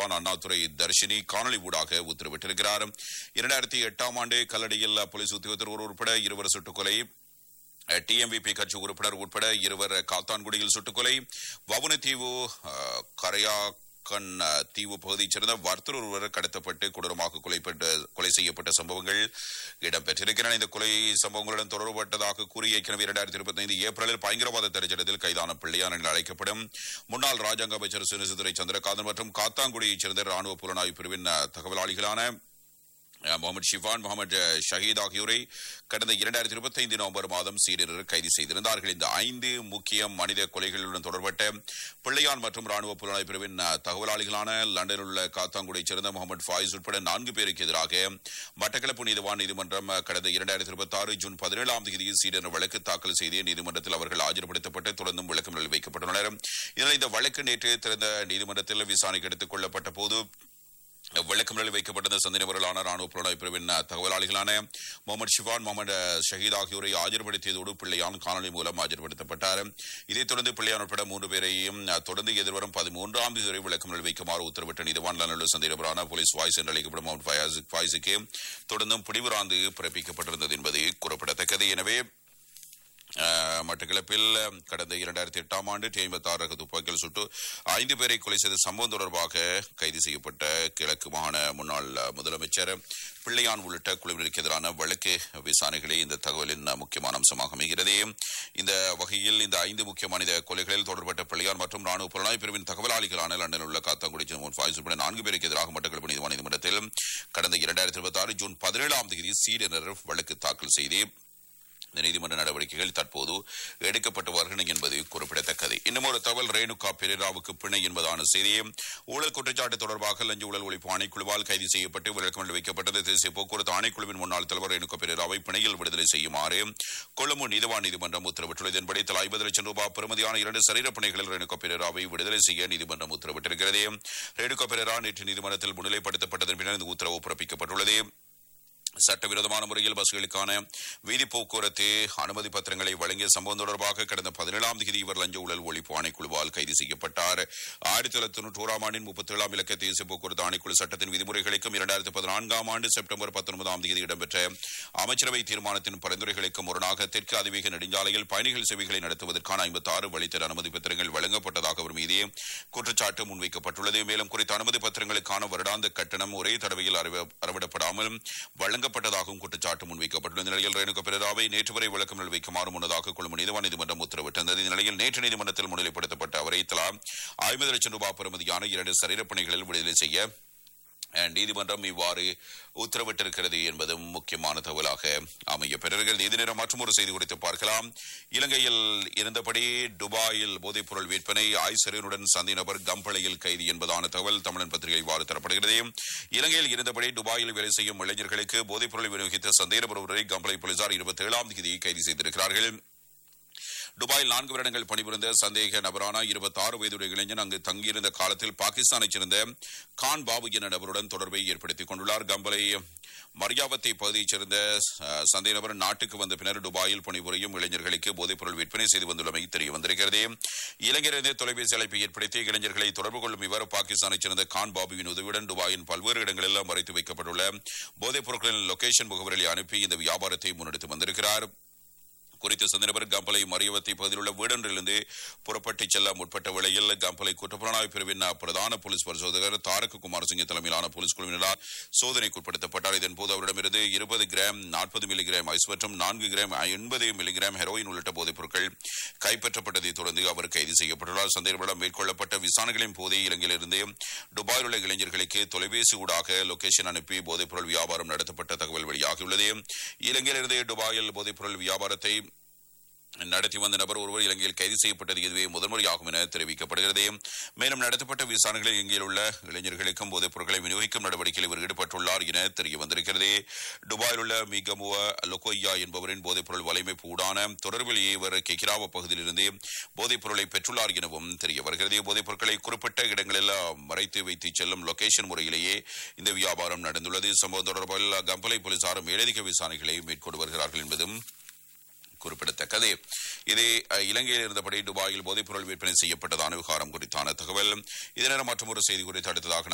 நீதிவான் அண்ணாதுரை தர்ஷினி காணொலி ஊடாக உத்தரவிட்டிருக்கிறார் இரண்டாயிரத்தி எட்டாம் ஆண்டு கல்லடியில் போலீஸ் உத்தியோகத்தர் ஒருவர் உட்பட இருவர் சுட்டுக்கொலை டிஎம்விபி கட்சி உறுப்பினர் உட்பட இருவர் காத்தான்குடியில் சுட்டுக்கொலை வவுனத்தீவு அஹ், கரையாக்கன் அஹ், தீவு பகுதியைச் சேர்ந்த வர்த்தர் ஒருவர் கடத்தப்பட்டு கொடூரமாக கொலைப்பட்ட கொலை செய்யப்பட்ட சம்பவங்கள் இடம்பெற்றிருக்கின்றன இந்த கொலை சம்பவங்களுடன் தொடர்பட்டதாக கூறி ஏற்கனவே இரண்டாயிரத்தி இருபத்தி ஐந்து ஏப்ரலில் பயங்கரவாத தடைச்சட்டத்தில் கைதான பிள்ளையான் என அழைக்கப்படும் முன்னாள் ராஜாங்க அமைச்சர் சுனிசுதுரை சந்திரகாந்தன் மற்றும் காத்தான்குடியைச் சேர்ந்த ராணுவ புலனாய்வு பிரிவின் அஹ், தகவலாளிகளான அஹ் முகமது ஷிஃபான் முகமது ஷஹீத் ஆகியோரை கடந்த இரண்டாயிரத்தி இருபத்தி ஐந்து நவம்பர் மாதம் சீரர் கைது செய்திருந்தார்கள் இந்த ஐந்து முக்கிய மனித கொலைகளுடன் தொடர்பட்ட பிள்ளையான் மற்றும் ராணுவ புலனாய்வு பிரிவின் அஹ், தகவலாளிகளான லண்டனில் உள்ள காத்தாங்குடியைச் சேர்ந்த முகமது ஃபாயிஸ் உட்பட நான்கு பேருக்கு எதிராக மட்டக்களப்பு நீதிவான் நீதிமன்றம் அஹ், கடந்த இரண்டாயிரத்தி இருபத்தி ஆறு ஜூன் பதினேழாம் தேதி சீரர் வழக்கு தாக்கல் செய்து நீதிமன்றத்தில் அவர்கள் ஆஜர்படுத்தப்பட்டு தொடர்ந்தும் விளக்கம் வைக்கப்பட்டுள்ளனர் இதனால் இந்த வழக்கு நேற்று திறந்த நீதிமன்றத்தில் விசாரணைக்கு எடுத்துக் கொள்ளப்பட்ட போது விளக்கமறியல் வைக்கப்பட்டது சந்தேகவர்களான ராணுவ புலனாய்வு பிரிவின் தகவலாளிகளான முகமது ஷிவான் முகமது ஷஹீத் ஆகியோரை ஆஜர்படுத்தியதோடு பிள்ளையான் காணொலி மூலம் ஆஜர்படுத்தப்பட்டார் இதைத் தொடர்ந்து பிள்ளையான் உட்பட மூன்று பேரையும் தொடர்ந்து எதிர்வரும் பதிமூன்றாம் தேதி வரை விளக்கமறியல் வைக்குமாறு உத்தரவிட்ட நீதிவான் லண்டனில் சந்தேகவரான போலீஸ் வாய்ஸ் என்று அழைக்கப்படும் முகமது ஃபயாஸ் ஃபாயிஸுக்கு தொடர்ந்தும் பிடிவுராந்து பிறப்பிக்கப்பட்டிருந்தது என்பது குறிப்பிடத்தக்கது எனவே அஹ், மட்டக்களப்பில் கடந்த இரண்டாயிரத்தி எட்டாம் ஆண்டு ஐம்பத்தி ஆறு ரக துப்பாக்கிகள் சுட்டு ஐந்து பேரை கொலை செய்த சம்பவம் தொடர்பாக கைது செய்யப்பட்ட கிழக்கு மாகாண முன்னாள் முதலமைச்சர் பிள்ளையான் உள்ளிட்ட குழுவினருக்கு எதிரான வழக்கு விசாரணைகளே இந்த தகவலின் முக்கியமான அம்சமாக அமைகிறது இந்த வகையில் இந்த ஐந்து முக்கிய மனித கொலைகளில் தொடர்பட்ட பிள்ளையான் மற்றும் ராணுவ புலனாய்வு பிரிவின் தகவலாளிகளான லண்டனில் உள்ள காத்தாங்குடி ஜம்மு ஃபாயிஸ் உட்பட நான்கு பேருக்கு எதிராக மட்டக்களப்பு நீதிவான் நீதிமன்றத்தில் கடந்த இரண்டாயிரத்தி இருபத்தி ஆறு ஜூன் பதினேழாம் தேதி சீரனர் வழக்கு தாக்கல் செய்து இந்த நீதிமன்ற நடவடிக்கைகள் தற்போது எடுக்கப்பட்டு வருகின்றன என்பது குறிப்பிடத்தக்கது இன்னும் ஒரு தகவல் ரேணுகா பெரேராவுக்கு பிணை என்பதான செய்தியை ஊழல் குற்றச்சாட்டு தொடர்பாக லஞ்ச ஊழல் ஒழிப்பு ஆணைக்குழுவால் கைது செய்யப்பட்டு விளக்கமளில் வைக்கப்பட்டது தேசிய போக்குவரத்து ஆணைக்குழுவின் முன்னாள் தலைவர் ரேணுகா பெரேராவை பிணையில் விடுதலை செய்யுமாறு கொழும்பு நீதிவான் நீதிமன்றம் உத்தரவிட்டுள்ளது இதன்படி தலா ஐம்பது லட்சம் ரூபாய் பெறுமதியான இரண்டு சரீர பிணைகளில் ரேணுகா பெரேராவை விடுதலை செய்ய நீதிமன்றம் உத்தரவிட்டிருக்கிறது ரேணுகா பெரேரா நேற்று நீதிமன்றத்தில் முன்னிலைப்படுத்தப்பட்டதன் பின்னர் இந்த உத்தரவு பிறப்பிக்கப்பட்டுள்ளது சட்டவிரோதமான முறையில் பஸ்களுக்கான வீதி போக்குவரத்து அனுமதி பத்திரங்களை வழங்கிய சம்பவம் தொடர்பாக கடந்த பதினேழாம் தேதி இவர் லஞ்ச ஊழல் ஒழிப்பு ஆணைக்குழுவால் கைது செய்யப்பட்டார் ஆயிரத்தி தொள்ளாயிரத்தி தொண்ணூற்றி ஓராம் ஆண்டின் முப்பத்தி ஏழாம் இலக்க தேசிய போக்குவரத்து ஆணைக்குழு சட்டத்தின் விதிமுறைகளுக்கும் இரண்டாயிரத்தி பதினான்காம் ஆண்டு செப்டம்பர் பத்தொன்பதாம் தேதி இடம்பெற்ற அமைச்சரவை தீர்மானத்தின் பரிந்துரைகளுக்கு முரணாக தெற்கு அதிவேக நெடுஞ்சாலையில் பயணிகள் சேவைகளை நடத்துவதற்கான ஐம்பத்தி ஆறு வழித்தட அனுமதி பத்திரங்கள் வழங்கப்பட்டதாக அவர் மீது குற்றச்சாட்டு முன்வைக்கப்பட்டுள்ளது மேலும் குறித்த அனுமதி பத்திரங்களுக்கான வருடாந்த கட்டணம் ஒரே தடவையில் அறவ- அறவிடப்படாமல் வழங்கப்பட்டதாகவும் குற்றச்சாட்டு முன்வைக்கப்பட்டுள்ள நிலையில் ரேணுகா பெரேராவை நேற்று வரை விளக்கம் வைக்குமாறு முன்னதாக கொள்ளும் நீதிவான் நீதிமன்றம் உத்தரவிட்டிருந்தது இந்த நிலையில் நேற்று நீதிமன்றத்தில் முன்னிலைப்படுத்தப்பட்ட அவரை தலா ஐம்பது லட்சம் ரூபாய் பெறுமதியான இரண்டு சரீரப்பணிகளில் விடுதலை செய்ய அஹ், நீதிமன்றம் இவ்வாறு உத்தரவிட்டிருக்கிறது என்பதும் முக்கியமான தகவலாக அமைய பெறுகிறது இதே நேரம் மற்றும் ஒரு செய்தி குறித்து பார்க்கலாம் இலங்கையில் இருந்தபடி துபாயில் போதைப்பொருள் விற்பனை ஆய்சரியனுடன் சந்தை நபர் கம்பளையில் கைது என்பதான தகவல் தமிழன் பத்திரிகை இவ்வாறு தரப்படுகிறது இலங்கையில் இருந்தபடி துபாயில் வேலை செய்யும் இளைஞர்களுக்கு போதைப்பொருளை விநியோகித்த சந்தேக நபர் ஒருவரை கம்பளை போலீசார் இருபத்தி ஏழாம் தேதி கைது செய்திருக்கிறார்கள் துபாயில் நான்கு வருடங்கள் பணிபுரிந்த சந்தேக நபரான இருபத்தி ஆறு வயதுடைய இளைஞன் அங்கு தங்கியிருந்த காலத்தில் பாகிஸ்தானைச் சேர்ந்த கான் பாபு என்ற நபருடன் தொடர்பை ஏற்படுத்திக் கொண்டுள்ளார் கம்பலை மரியாவத்தை பகுதியைச் சேர்ந்த அஹ், சந்தேக நபர் நாட்டுக்கு வந்த பின்னர் துபாயில் பணிபுரியும் இளைஞர்களுக்கு போதைப்பொருள் விற்பனை செய்து வந்துள்ளமை தெரிய வந்திருக்கிறது இளைஞரது தொலைபேசி அழைப்பை ஏற்படுத்தி இளைஞர்களை தொடர்பு கொள்ளும் இவர் பாகிஸ்தானைச் சேர்ந்த கான் பாபுவின் உதவியுடன் துபாயின் பல்வேறு இடங்களில் மறைத்து வைக்கப்பட்டுள்ள போதைப் பொருட்களின் லொகேஷன் முகவரிகளை அனுப்பி இந்த வியாபாரத்தை முன்னெடுத்து வந்திருக்கிறார் குறித்த சந்தனபர் கம்பளை மரியவத்தை பகுதியில் உள்ள வீடொன்றிலிருந்து புறப்பட்டுச் செல்ல முற்பட்ட வேளையில் கம்பளை குற்றப்புலனாய்வு பிரிவின் பிரதான போலீஸ் பரிசோதகர் தாரக குமாரசிங்க தலைமையிலான போலீஸ் குழுவினரால் சோதனைக்குட்படுத்தப்பட்டார் இதன்போது அவரிடமிருந்து இருபது கிராம் நாற்பது மில்லிகிராம் ஐஸ் மற்றும் நான்கு கிராம் எண்பது மில்லிகிராம் ஹெரோயின் உள்ளிட்ட போதைப் பொருட்கள் கைப்பற்றப்பட்டதை தொடர்ந்து அவர் கைது செய்யப்பட்டுள்ளார் சந்தேகப்படம் மேற்கொள்ளப்பட்ட விசாரணைகளின் போதே இலங்கையிலிருந்து துபாயில் உள்ள இளைஞர்களுக்கு தொலைபேசி ஊடாக லொகேஷன் அனுப்பி போதைப்பொருள் வியாபாரம் நடத்தப்பட்ட தகவல் வெளியாகியுள்ளது இலங்கையிலிருந்து துபாயில் போதைப்பொருள் வியாபாரத்தை நடத்தி வந்த நபர் ஒருவர் இலங்கையில் கைது செய்யப்பட்டது இதுவே முதன்முறையாகும் என தெரிவிக்கப்படுகிறது மேலும் நடத்தப்பட்ட விசாரணைகளில் இலங்கையில் உள்ள இளைஞர்களுக்கும் போதைப் பொருட்களை விநியோகிக்கும் நடவடிக்கையில் இவர் ஈடுபட்டுள்ளார் என தெரிய வந்திருக்கிறது துபாயில் உள்ள மிகமுவ லொகோயா என்பவரின் போதைப் பொருள் வலைமைப்பு ஊடான தொடர்பில் இவர் கெகிராவ பகுதியிலிருந்து போதைப் பொருளை பெற்றுள்ளார் எனவும் தெரிய வருகிறது போதைப் பொருட்களை குறிப்பிட்ட இடங்களில் மறைத்து வைத்து செல்லும் லொகேஷன் முறையிலேயே இந்த வியாபாரம் நடந்துள்ளது சம்பவம் தொடர்பில் கம்பளை போலீசார் மேலதிக விசாரணைகளை மேற்கொண்டு வருகிறார்கள் என்பதும் குறிப்பிடத்தக்கது இது அஹ், இலங்கையில் இருந்தபடி துபாயில் போதைப்பொருள் விற்பனை செய்யப்பட்டதான விவகாரம் குறித்தான தகவல் இதனால் மற்றொரு செய்தி குறித்து அடுத்ததாக